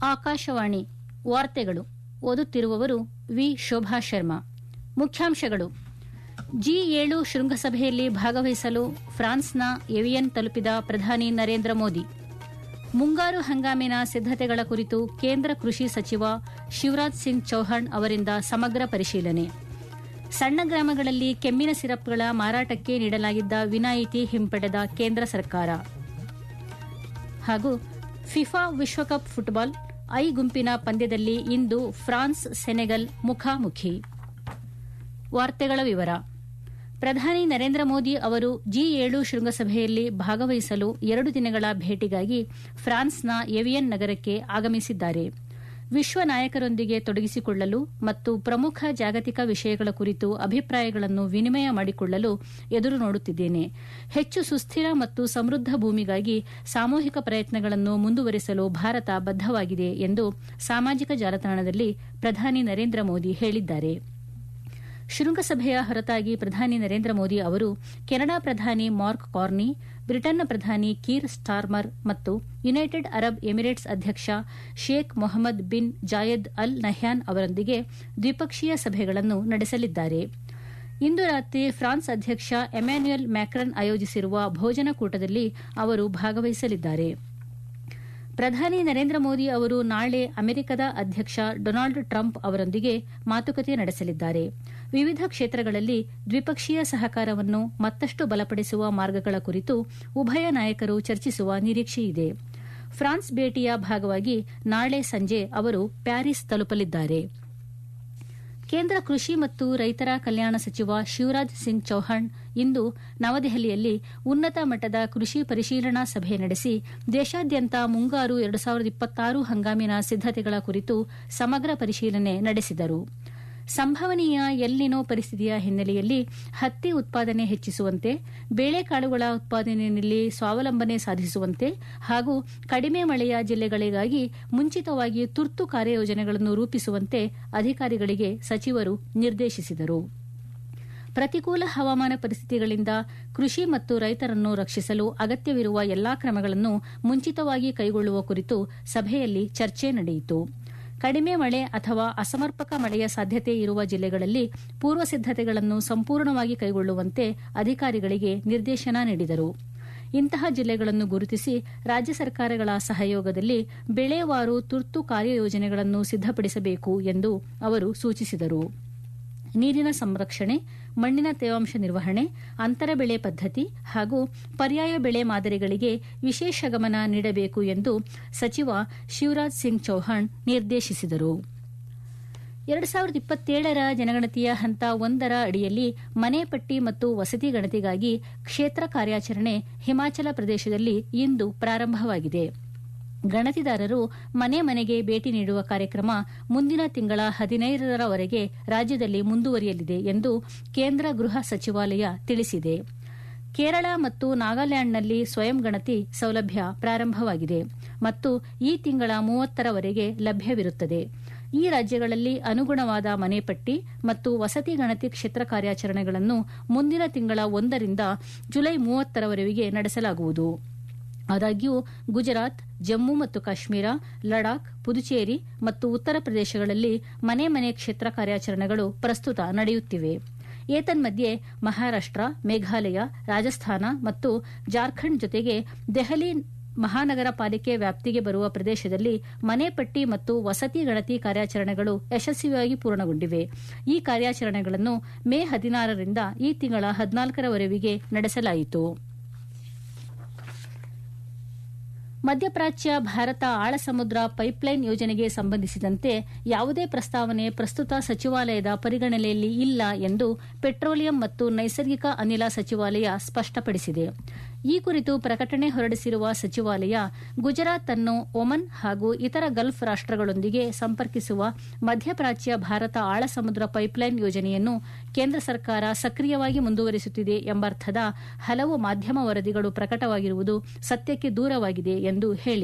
ಆಕಾಶವಾಣಿ ವಾರ್ತೆಗಳು ಓದುತ್ತಿರುವವರು ವಿ ಶೋಭಾ ಶರ್ಮಾ ಮುಖ್ಯಾಂಶಗಳು ಜಿ ಏಳು ಶೃಂಗಸಭೆಯಲ್ಲಿ ಭಾಗವಹಿಸಲು ಫ್ರಾನ್ಸ್ನ ಎವಿಯನ್ ತಲುಪಿದ ಪ್ರಧಾನಿ ನರೇಂದ್ರ ಮೋದಿ ಮುಂಗಾರು ಹಂಗಾಮಿನ ಸಿದ್ದತೆಗಳ ಕುರಿತು ಕೇಂದ್ರ ಕೃಷಿ ಸಚಿವ ಶಿವರಾಜ್ ಸಿಂಗ್ ಚೌಹಾಣ್ ಅವರಿಂದ ಸಮಗ್ರ ಪರಿಶೀಲನೆ ಸಣ್ಣ ಗ್ರಾಮಗಳಲ್ಲಿ ಕೆಮ್ಮಿನ ಸಿರಪ್ಗಳ ಮಾರಾಟಕ್ಕೆ ನೀಡಲಾಗಿದ್ದ ವಿನಾಯಿತಿ ಹಿಂಪಡೆದ ಕೇಂದ್ರ ಸರ್ಕಾರ ಹಾಗೂ ಫಿಫಾ ವಿಶ್ವಕಪ್ ಫುಟ್ಬಾಲ್ ಐ ಗುಂಪಿನ ಪಂದ್ಯದಲ್ಲಿ ಇಂದು ಫ್ರಾನ್ಸ್ ಸೆನೆಗಲ್ ಮುಖಾಮುಖಿ ವಾರ್ತೆಗಳ ವಿವರ ಪ್ರಧಾನಿ ನರೇಂದ್ರ ಮೋದಿ ಅವರು ಜಿ ಏಳು ಶೃಂಗಸಭೆಯಲ್ಲಿ ಭಾಗವಹಿಸಲು ಎರಡು ದಿನಗಳ ಭೇಟಿಗಾಗಿ ಫ್ರಾನ್ಸ್ನ ಎವಿಯನ್ ನಗರಕ್ಕೆ ಆಗಮಿಸಿದ್ದಾರೆ ವಿಶ್ವ ನಾಯಕರೊಂದಿಗೆ ತೊಡಗಿಸಿಕೊಳ್ಳಲು ಮತ್ತು ಪ್ರಮುಖ ಜಾಗತಿಕ ವಿಷಯಗಳ ಕುರಿತು ಅಭಿಪ್ರಾಯಗಳನ್ನು ವಿನಿಮಯ ಮಾಡಿಕೊಳ್ಳಲು ಎದುರು ನೋಡುತ್ತಿದ್ದೇನೆ ಹೆಚ್ಚು ಸುಸ್ಥಿರ ಮತ್ತು ಸಮೃದ್ದ ಭೂಮಿಗಾಗಿ ಸಾಮೂಹಿಕ ಪ್ರಯತ್ನಗಳನ್ನು ಮುಂದುವರೆಸಲು ಭಾರತ ಬದ್ದವಾಗಿದೆ ಎಂದು ಸಾಮಾಜಿಕ ಜಾಲತಾಣದಲ್ಲಿ ಪ್ರಧಾನಿ ನರೇಂದ್ರ ಮೋದಿ ಹೇಳಿದ್ದಾರೆ ಶೃಂಗಸಭೆಯ ಹೊರತಾಗಿ ಪ್ರಧಾನಿ ನರೇಂದ್ರ ಮೋದಿ ಅವರು ಕೆನಡಾ ಪ್ರಧಾನಿ ಮಾರ್ಕ್ ಕಾರ್ನಿ ಬ್ರಿಟನ್ನ ಪ್ರಧಾನಿ ಕೀರ್ ಸ್ಟಾರ್ಮರ್ ಮತ್ತು ಯುನೈಟೆಡ್ ಅರಬ್ ಎಮಿರೇಟ್ಸ್ ಅಧ್ಯಕ್ಷ Sheikh Mohammed bin Zayed Al Nahyan ಅವರೊಂದಿಗೆ ದ್ವಿಪಕ್ಷೀಯ ಸಭೆಗಳನ್ನು ನಡೆಸಲಿದ್ದಾರೆ ಇಂದು ರಾತ್ರಿ ಫ್ರಾನ್ಸ್ ಅಧ್ಯಕ್ಷ ಎಮ್ಯಾನ್ಯುಯಲ್ ಮ್ಯಾಕ್ರನ್ ಆಯೋಜಿಸಿರುವ ಭೋಜನ ಕೂಟದಲ್ಲಿ ಅವರು ಭಾಗವಹಿಸಲಿದ್ದಾರೆ ಪ್ರಧಾನಿ ನರೇಂದ್ರ ಮೋದಿ ಅವರು ನಾಳೆ ಅಮೆರಿಕದ ಅಧ್ಯಕ್ಷ ಡೊನಾಲ್ಡ್ ಟ್ರಂಪ್ ಅವರೊಂದಿಗೆ ಮಾತುಕತೆ ನಡೆಸಲಿದ್ದಾರೆ ವಿವಿಧ ಕ್ಷೇತ್ರಗಳಲ್ಲಿ ದ್ವಿಪಕ್ಷೀಯ ಸಹಕಾರವನ್ನು ಮತ್ತಷ್ಟು ಬಲಪಡಿಸುವ ಮಾರ್ಗಗಳ ಕುರಿತು ಉಭಯ ನಾಯಕರು ಚರ್ಚಿಸುವ ನಿರೀಕ್ಷೆಯಿದೆ ಫ್ರಾನ್ಸ್ ಭೇಟಿಯ ಭಾಗವಾಗಿ ನಾಳೆ ಸಂಜೆ ಅವರು ಪ್ಯಾರಿಸ್ ತಲುಪಲಿದ್ದಾರೆ ಕೇಂದ್ರ ಕೃಷಿ ಮತ್ತು ರೈತರ ಕಲ್ಯಾಣ ಸಚಿವ ಶಿವರಾಜ್ ಸಿಂಗ್ ಚೌಹಾಣ್ ಇಂದು ನವದೆಹಲಿಯಲ್ಲಿ ಉನ್ನತ ಮಟ್ಟದ ಕೃಷಿ ಪರಿಶೀಲನಾ ಸಭೆ ನಡೆಸಿ ದೇಶಾದ್ಯಂತ ಮುಂಗಾರು ಎರಡು ಸಾವಿರದ ಇಪ್ಪತ್ತಾರು ಹಂಗಾಮಿನ ಸಿದ್ದತೆಗಳ ಕುರಿತು ಸಮಗ್ರ ಪರಿಶೀಲನೆ ನಡೆಸಿದರು ಸಂಭವನೀಯ ಎಲ್ನಿನೋ ಪರಿಸ್ಥಿತಿಯ ಹಿನ್ನೆಲೆಯಲ್ಲಿ ಹತ್ತಿ ಉತ್ಪಾದನೆ ಹೆಚ್ಚಿಸುವಂತೆ ಬೇಳೆಕಾಳುಗಳ ಉತ್ಪಾದನೆಯಲ್ಲಿ ಸ್ವಾವಲಂಬನೆ ಸಾಧಿಸುವಂತೆ ಹಾಗೂ ಕಡಿಮೆ ಮಳೆಯ ಜಿಲ್ಲೆಗಳಿಗಾಗಿ ಮುಂಚಿತವಾಗಿ ತುರ್ತು ಕಾರ್ಯಯೋಜನೆಗಳನ್ನು ರೂಪಿಸುವಂತೆ ಅಧಿಕಾರಿಗಳಿಗೆ ಸಚಿವರು ನಿರ್ದೇಶಿಸಿದರು ಪ್ರತಿಕೂಲ ಹವಾಮಾನ ಪರಿಸ್ಥಿತಿಗಳಿಂದ ಕೃಷಿ ಮತ್ತು ರೈತರನ್ನು ರಕ್ಷಿಸಲು ಅಗತ್ಯವಿರುವ ಎಲ್ಲಾ ಕ್ರಮಗಳನ್ನು ಮುಂಚಿತವಾಗಿ ಕೈಗೊಳ್ಳುವ ಕುರಿತು ಸಭೆಯಲ್ಲಿ ಚರ್ಚೆ ನಡೆಯಿತು ಕಡಿಮೆ ಮಳೆ ಅಥವಾ ಅಸಮರ್ಪಕ ಮಳೆಯ ಸಾಧ್ಯತೆ ಇರುವ ಜಿಲ್ಲೆಗಳಲ್ಲಿ ಪೂರ್ವ ಸಿದ್ದತೆಗಳನ್ನು ಸಂಪೂರ್ಣವಾಗಿ ಕೈಗೊಳ್ಳುವಂತೆ ಅಧಿಕಾರಿಗಳಿಗೆ ನಿರ್ದೇಶನ ನೀಡಿದರು ಇಂತಹ ಜಿಲ್ಲೆಗಳನ್ನು ಗುರುತಿಸಿ ರಾಜ್ಯ ಸರ್ಕಾರಗಳ ಸಹಯೋಗದಲ್ಲಿ ಬೆಳೆವಾರು ತುರ್ತು ಕಾರ್ಯಯೋಜನೆಗಳನ್ನು ಸಿದ್ದಪಡಿಸಬೇಕು ಎಂದು ಅವರು ಸೂಚಿಸಿದರು ನೀರಿನ ಸಂರಕ್ಷಣೆ ಮಣ್ಣಿನ ತೇವಾಂಶ ನಿರ್ವಹಣೆ ಅಂತರ ಬೆಳೆ ಪದ್ದತಿ ಹಾಗೂ ಪರ್ಯಾಯ ಬೆಳೆ ಮಾದರಿಗಳಿಗೆ ವಿಶೇಷ ಗಮನ ನೀಡಬೇಕು ಎಂದು ಸಚಿವ ಶಿವರಾಜ್ ಸಿಂಗ್ ಚೌಹಾಣ್ ನಿರ್ದೇಶಿಸಿದರು ಎರಡು ಸಾವಿರದ ಇಪ್ಪತ್ತೇಳರ ಜನಗಣತಿಯ ಹಂತ ಒಂದರ ಅಡಿಯಲ್ಲಿ ಮನೆ ಪಟ್ಟಿ ಮತ್ತು ವಸತಿ ಗಣತಿಗಾಗಿ ಕ್ಷೇತ್ರ ಕಾರ್ಯಾಚರಣೆ ಹಿಮಾಚಲ ಪ್ರದೇಶದಲ್ಲಿ ಇಂದು ಪ್ರಾರಂಭವಾಗಿದೆ ಗಣತಿದಾರರು ಮನೆ ಮನೆಗೆ ಭೇಟಿ ನೀಡುವ ಕಾರ್ಯಕ್ರಮ ಮುಂದಿನ ತಿಂಗಳ ಹದಿನೈದರವರೆಗೆ ರಾಜ್ಯದಲ್ಲಿ ಮುಂದುವರಿಯಲಿದೆ ಎಂದು ಕೇಂದ್ರ ಗೃಹ ಸಚಿವಾಲಯ ತಿಳಿಸಿದೆ ಕೇರಳ ಮತ್ತು ನಾಗಾಲ್ಯಾಂಡ್ನಲ್ಲಿ ಸ್ವಯಂ ಗಣತಿ ಸೌಲಭ್ಯ ಪ್ರಾರಂಭವಾಗಿದೆ ಮತ್ತು ಈ ತಿಂಗಳ ಮೂವತ್ತರವರೆಗೆ ಲಭ್ಯವಿರುತ್ತದೆ ಈ ರಾಜ್ಯಗಳಲ್ಲಿ ಅನುಗುಣವಾದ ಮನೆಪಟ್ಟಿ ಮತ್ತು ವಸತಿ ಗಣತಿ ಕ್ಷೇತ್ರ ಕಾರ್ಯಾಚರಣೆಗಳನ್ನು ಮುಂದಿನ ತಿಂಗಳ ಒಂದರಿಂದ ಜುಲೈ ಮೂವತ್ತರವರೆಗೆ ನಡೆಸಲಾಗುವುದು ಆದಾಗ್ಯೂ ಗುಜರಾತ್ ಜಮ್ಮು ಮತ್ತು ಕಾಶ್ಮೀರ ಲಡಾಖ್ ಪುದುಚೇರಿ ಮತ್ತು ಉತ್ತರ ಪ್ರದೇಶಗಳಲ್ಲಿ ಮನೆ ಮನೆ ಕ್ಷೇತ್ರ ಕಾರ್ಯಾಚರಣೆಗಳು ಪ್ರಸ್ತುತ ನಡೆಯುತ್ತಿವೆ ಏತನ್ಮಧ್ಯೆ ಮಹಾರಾಷ್ಟ ಮೇಘಾಲಯ ರಾಜಸ್ಥಾನ ಮತ್ತು ಜಾರ್ಖಂಡ್ ಜೊತೆಗೆ ದೆಹಲಿ ಮಹಾನಗರ ಪಾಲಿಕೆ ವ್ಯಾಪ್ತಿಗೆ ಬರುವ ಪ್ರದೇಶದಲ್ಲಿ ಮನೆ ಪಟ್ಟಿ ಮತ್ತು ವಸತಿ ಗಣತಿ ಕಾರ್ಯಾಚರಣೆಗಳು ಯಶಸ್ವಿಯಾಗಿ ಪೂರ್ಣಗೊಂಡಿವೆ ಈ ಕಾರ್ಯಾಚರಣೆಗಳನ್ನು ಮೇ ಹದಿನಾರರಿಂದ ಈ ತಿಂಗಳ ಹದಿನಾಲ್ಕರವರೆಗೆ ನಡೆಸಲಾಯಿತು ಮಧ್ಯಪ್ರಾಚ್ಯ ಭಾರತ ಆಳ ಸಮುದ್ರ ಪೈಪ್ಲೈನ್ ಯೋಜನೆಗೆ ಸಂಬಂಧಿಸಿದಂತೆ ಯಾವುದೇ ಪ್ರಸ್ತಾವನೆ ಪ್ರಸ್ತುತ ಸಚಿವಾಲಯದ ಪರಿಗಣನೆಯಲ್ಲಿ ಇಲ್ಲ ಎಂದು ಪೆಟ್ರೋಲಿಯಂ ಮತ್ತು ನೈಸರ್ಗಿಕ ಅನಿಲ ಸಚಿವಾಲಯ ಸ್ಪಷ್ಟಪಡಿಸಿದೆ ಈ ಕುರಿತು ಪ್ರಕಟಣೆ ಹೊರಡಿಸಿರುವ ಸಚಿವಾಲಯ ಗುಜರಾತ್ ಅನ್ನು ಒಮನ್ ಹಾಗೂ ಇತರ ಗಲ್ಫ್ ರಾಷ್ಟಗಳೊಂದಿಗೆ ಸಂಪರ್ಕಿಸುವ ಮಧ್ಯಪ್ರಾಚ್ಯ ಭಾರತ ಆಳ ಸಮುದ್ರ ಪೈಪ್ಲೈನ್ ಯೋಜನೆಯನ್ನು ಕೇಂದ್ರ ಸರ್ಕಾರ ಸಕ್ರಿಯವಾಗಿ ಮುಂದುವರಿಸುತ್ತಿದೆ ಎಂಬರ್ಥದ ಹಲವು ಮಾಧ್ಯಮ ವರದಿಗಳು ಪ್ರಕಟವಾಗಿರುವುದು ಸತ್ಯಕ್ಕೆ ದೂರವಾಗಿದೆ ಎಂದು ಹೇಳಿದೆ